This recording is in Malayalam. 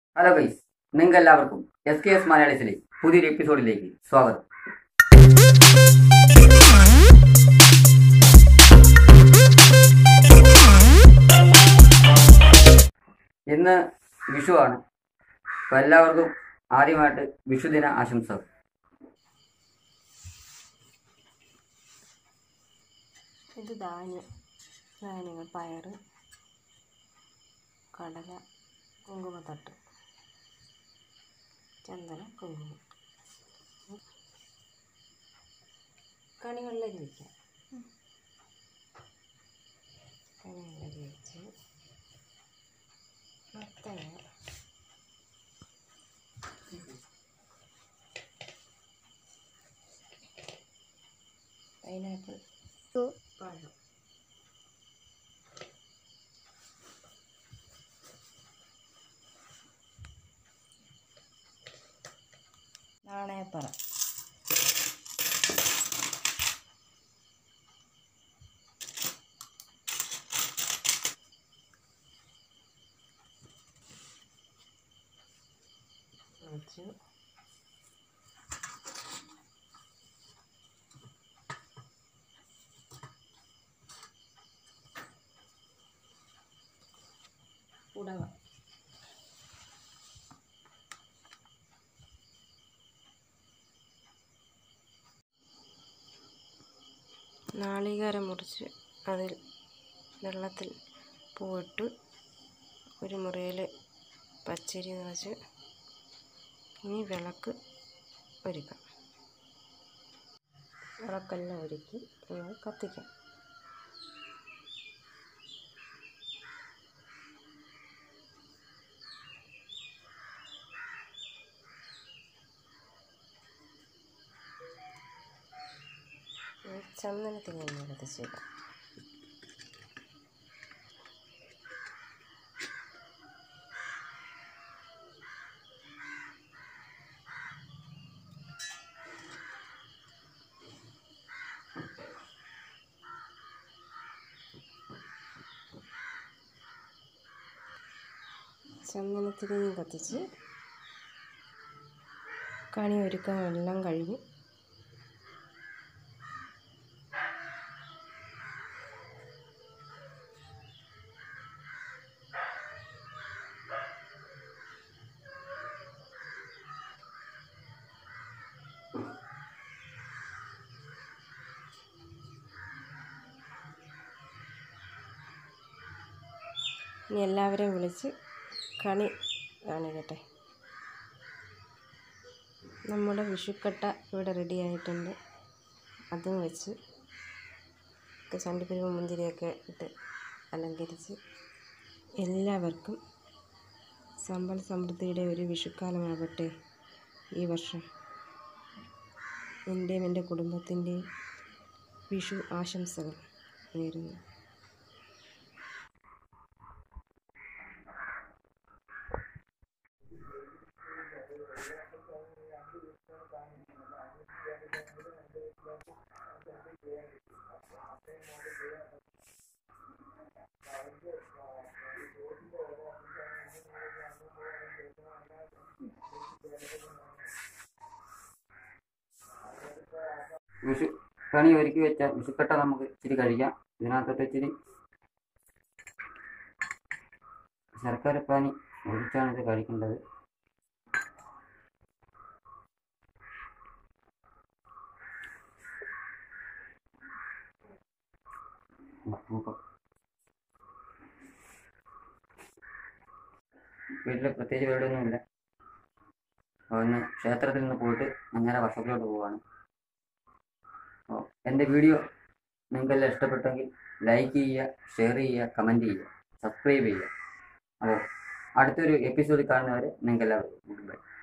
ഹലോ ഗൈസ് നിങ്ങൾക്ക് എല്ലാവർക്കും എസ് കെ എസ് മലയാളീസിലെ പുതിയൊരു എപ്പിസോഡിലേക്ക് സ്വാഗതം ഇന്ന് വിഷുവാണ് അപ്പോൾ എല്ലാവർക്കും ആദ്യമായിട്ട് വിഷുദിന ആശംസകൾ ഇത് ധാന്യം ധാന്യങ്ങൾ പയർ കടല കുങ്കുമത്തട്ട് ചന്ദനം കുങ്കുമം കണികളിലേക്ക് വയ്ക്കാം കണികളിലേക്ക് വെച്ച് മത്തങ്ങ പൈനാപ്പിൾ പഴം നാണയപ്പറ വെച്ചു ഉടവ നാളികേരം മുറിച്ച് അതിൽ വെള്ളത്തിൽ പൂവിട്ട് ഒരു മുറിയിൽ പച്ചരി നിറച്ച് ഇനി വിളക്ക് ഒരുക്കാം വിളക്കെല്ലാം ഒരുക്കി നമ്മൾ കത്തിക്കാം ചന്ദനത്തിൽ നിന്ന് കത്തിച്ചേക്കാം ചന്ദനത്തിൽ നിന്ന് കത്തിച്ച് കണി ഒരുക്കാൻ എല്ലാം കഴിഞ്ഞു ഇനി എല്ലാവരെയും വിളിച്ച് കണി കാണിക്കട്ടെ നമ്മുടെ വിഷുക്കട്ട ഇവിടെ റെഡി ആയിട്ടുണ്ട് അതും വെച്ച് ചണ്ടിപ്പരിവ് മുന്തിരിയൊക്കെ ഇട്ട് അലങ്കരിച്ച് എല്ലാവർക്കും സമ്പൽ സമൃദ്ധിയുടെ ഒരു വിഷുക്കാലമാകട്ടെ ഈ വർഷം എൻ്റെയും എൻ്റെ കുടുംബത്തിൻ്റെയും വിഷു ആശംസകൾ നേരുന്നു വിഷു കണി ഒരുക്കി വെച്ച വിഷുക്കട്ട നമുക്ക് ഇച്ചിരി കഴിക്കാം ഇതിനകത്തോട്ട് ഇച്ചിരി ശർക്കരപ്പാനി ഒഴിച്ചാണ് ഇത് കഴിക്കേണ്ടത് നമുക്ക് വീട്ടിൽ പ്രത്യേകിച്ച് പരിപാടിയൊന്നുമില്ല ഒന്ന് ക്ഷേത്രത്തിൽ നിന്ന് പോയിട്ട് അങ്ങനെ വർഷത്തിലോട്ട് പോവാണ് അപ്പോൾ എൻ്റെ വീഡിയോ നിങ്ങൾക്കെല്ലാം ഇഷ്ടപ്പെട്ടെങ്കിൽ ലൈക്ക് ചെയ്യുക ഷെയർ ചെയ്യുക കമൻറ്റ് ചെയ്യുക സബ്സ്ക്രൈബ് ചെയ്യുക അപ്പോൾ അടുത്തൊരു എപ്പിസോഡിൽ കാണുന്നവരെ നിങ്ങൾക്കെല്ലാവർക്കും ഗുഡ് ബൈ